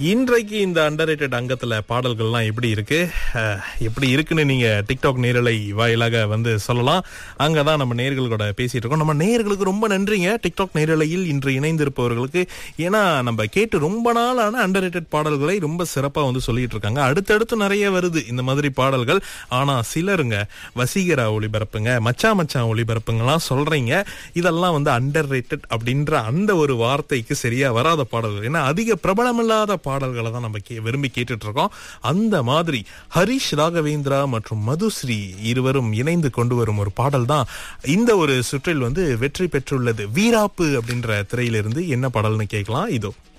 இன்றைக்கு இந்த அண்டர்ரேட்டட் அங்கத்துல பாடல்கள்லாம் எப்படி இருக்கு அஹ், எப்படி இருக்குன்னு நீங்க டிக்டாக் நேரலை வாயிலாக வந்து சொல்லலாம் அங்கதான் நம்ம நேர்களோட பேசிட்டு இருக்கோம் நம்ம நேர்களுக்கு ரொம்ப நன்றிங்க டிக்டாக் நேரலையில் இன்று இணைந்திருப்பவர்களுக்கு ஏன்னா நம்ம கேட்டு ரொம்ப நாளான அண்டர்ரேட்டட் பாடல்களை ரொம்ப சிறப்பா வந்து சொல்லிட்டு இருக்காங்க அடுத்தடுத்து நிறைய வருது இந்த மாதிரி பாடல்கள் ஆனா சிலருங்க வசீகரா ஒளிபரப்புங்க மச்சா மச்சான் ஒளிபரப்புங்கலாம் சொல்றீங்க இதெல்லாம் வந்து அண்டர் அப்படின்ற அந்த ஒரு வார்த்தைக்கு சரியா வராத பாடல்கள் ஏன்னா அதிக பிரபலமில்லாத பாடல்களை தான் நம்ம கே- விரும்பி கேட்டுட்டு இருக்கோம் அந்த மாதிரி ஹரிஷ் ராகவேந்திரா மற்றும் மதுஸ்ரீ இருவரும் இணைந்து கொண்டு வரும் ஒரு பாடல் தான் இந்த ஒரு சுற்றில் வந்து வெற்றி பெற்றுள்ளது வீராப்பு அப்படின்ற திரையிலிருந்து என்ன பாடல்னு கேட்கலாம் இதோ